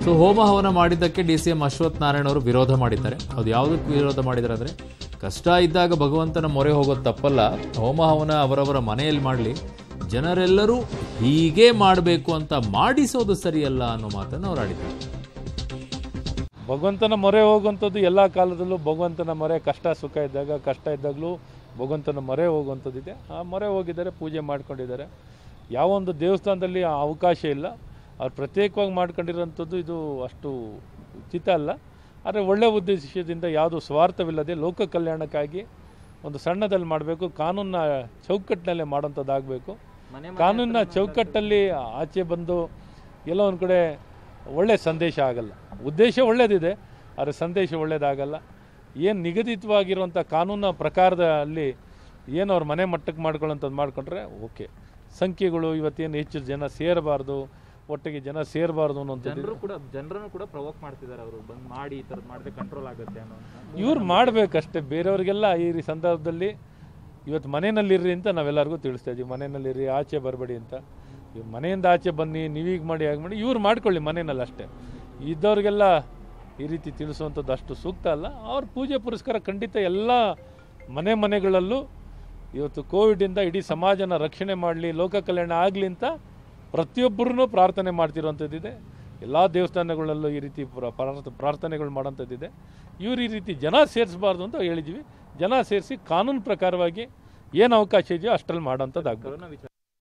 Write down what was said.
so ಹೋಮ ಹವನ ಮಾಡಿದ್ದಕ್ಕೆ D C M Ashwath Narayana ಅವರು ವಿರೋಧ ಮಾಡಿದ್ದಾರೆ ಅದು ಯಾವುದಕ್ಕೆ ವಿರೋಧ ಮಾಡಿದ್ದಾರೆ ಅಂದರೆ ಕಷ್ಟ ಇದ್ದಾಗ ಭಗವಂತನ ಮೊರೆ ಹೋಗೋದು ತಪ್ಪಲ್ಲ ಹೋಮ ಹವನ ಅವರವರ ಮನೆಯಲ್ಲಿ ಮಾಡಲಿ ಜನರೆಲ್ಲರೂ ಹೀಗೆ ಮಾಡಬೇಕು ಅಂತ ಮಾಡಿಸೋದು ಸರಿಯಲ್ಲ ಅನ್ನೋ ಮಾತನ್ನು ಅವ್ರು ಆಡಿದ್ದಾರೆ ಭಗವಂತನ ಮೊರೆ ಹೋಗುವಂಥದ್ದು ಎಲ್ಲ ಕಾಲದಲ್ಲೂ ಭಗವಂತನ ಮೊರೆ ಕಷ್ಟ ಸುಖ ಇದ್ದಾಗ ಕಷ್ಟ ಇದ್ದಾಗಲೂ ಭಗವಂತನ ಮೊರೆ ಹೋಗುವಂಥದ್ದಿದೆ ಆ ಮೊರೆ ಹೋಗಿದ್ದಾರೆ ಪೂಜೆ ಮಾಡ್ಕೊಂಡಿದ್ದಾರೆ ಯಾವ ಒಂದು ದೇವಸ್ಥಾನದಲ್ಲಿ ಆ ಅವಕಾಶ ಇಲ್ಲ ಅವ್ರು ಪ್ರತ್ಯೇಕವಾಗಿ ಮಾಡ್ಕೊಂಡಿರೋಂಥದ್ದು ಇದು ಅಷ್ಟು ಉಚಿತ ಅಲ್ಲ ಆದರೆ ಒಳ್ಳೆಯ ಉದ್ದೇಶದಿಂದ ಯಾವುದು ಸ್ವಾರ್ಥವಿಲ್ಲದೆ ಲೋಕ ಕಲ್ಯಾಣಕ್ಕಾಗಿ ಒಂದು ಸಣ್ಣದಲ್ಲಿ ಮಾಡಬೇಕು ಕಾನೂನಿನ ಚೌಕಟ್ಟಿನಲ್ಲೇ ಮಾಡೋಂಥದ್ದಾಗಬೇಕು ಕಾನೂನಿನ ಚೌಕಟ್ಟಲ್ಲಿ ಆಚೆ ಬಂದು ಎಲ್ಲೋ ಒಂದು ಕಡೆ ಒಳ್ಳೆ ಸಂದೇಶ ಆಗಲ್ಲ ಉದ್ದೇಶ ಒಳ್ಳೆಯದಿದೆ ಆದರೆ ಸಂದೇಶ ಒಳ್ಳೆಯದಾಗಲ್ಲ ಏನು ನಿಗದಿತವಾಗಿರುವಂಥ ಕಾನೂನ ಪ್ರಕಾರದಲ್ಲಿ ಏನು ಅವ್ರ ಮನೆ ಮಟ್ಟಕ್ಕೆ ಮಾಡ್ಕೊಳ್ಳೋಂಥದ್ದು ಮಾಡ್ಕೊಂಡ್ರೆ ಓಕೆ ಸಂಖ್ಯೆಗಳು ಇವತ್ತೇನು ಹೆಚ್ಚು ಜನ ಸೇರಬಾರ್ದು ಒಟ್ಟಿಗೆ ಜನ ಸೇರಬಾರ್ದು ಅನ್ನೋಂಥದ್ದು ಜನರು ಕೂಡ ಜನರನ್ನು ಕೂಡ ಪ್ರವೋಕ್ ಮಾಡ್ತಿದ್ದಾರೆ ಅವರು ಬಂದ್ ಮಾಡಿ ಈ ಥರದ್ದು ಮಾಡಿದ್ರೆ ಕಂಟ್ರೋಲ್ ಆಗುತ್ತೆ ಅನ್ನೋ ಇವ್ರು ಮಾಡಬೇಕಷ್ಟೇ ಬೇರೆಯವ್ರಿಗೆಲ್ಲ ಈ ರೀ ಸಂದರ್ಭದಲ್ಲಿ ಇವತ್ತು ಮನೆಯಲ್ಲಿರ್ರಿ ಅಂತ ನಾವೆಲ್ಲರಿಗೂ ತಿಳಿಸ್ತಾ ಇದ್ದೀವಿ ಮನೆಯಲ್ಲಿರ್ರಿ ಆಚೆ ಬರಬೇಡಿ ಅಂತ ಇವ್ ಮನೆಯಿಂದ ಆಚೆ ಬನ್ನಿ ನೀವೀಗ ಮಾಡಿ ಹಾಗೆ ಮಾಡಿ ಇವ್ರು ಮಾಡ್ಕೊಳ್ಳಿ ಮನೆಯಲ್ಲಿ ಅಷ್ಟೇ ಇದ್ದವ್ರಿಗೆಲ್ಲ ಈ ರೀತಿ ತಿಳಿಸುವಂಥದ್ದು ಅಷ್ಟು ಸೂಕ್ತ ಅಲ್ಲ ಅವ್ರ ಪೂಜೆ ಪುರಸ್ಕಾರ ಖಂಡಿತ ಎಲ್ಲ ಮನೆ ಮನೆಗಳಲ್ಲೂ ಇವತ್ತು ಕೋವಿಡಿಂದ ಇಡೀ ಸಮಾಜನ ರಕ್ಷಣೆ ಮಾಡಲಿ ಲೋಕ ಕಲ್ಯಾಣ ಆಗಲಿ ಅಂತ ಪ್ರತಿಯೊಬ್ಬರೂ ಪ್ರಾರ್ಥನೆ ಮಾಡ್ತಿರೋಂಥದ್ದಿದೆ ಎಲ್ಲ ದೇವಸ್ಥಾನಗಳಲ್ಲೂ ಈ ರೀತಿ ಪ್ರ- ಪ್ರಾರ್ಥ- ಪ್ರಾರ್ಥನೆಗಳು ಮಾಡೋಂಥದ್ದಿದೆ ಇವ್ರು ಈ ರೀತಿ ಜನ ಸೇರಿಸಬಾರ್ದು ಅಂತ ಹೇಳಿದ್ವಿ ಜನ ಸೇರಿಸಿ ಕಾನೂನು ಪ್ರಕಾರವಾಗಿ ಏನು ಅವಕಾಶ ಇದೆಯೋ ಅಷ್ಟರಲ್ಲಿ ಮಾಡೋಂಥದ್ದು ಆಗ್ಬೋದು ಕೊರೋನಾ ವಿಚಾರ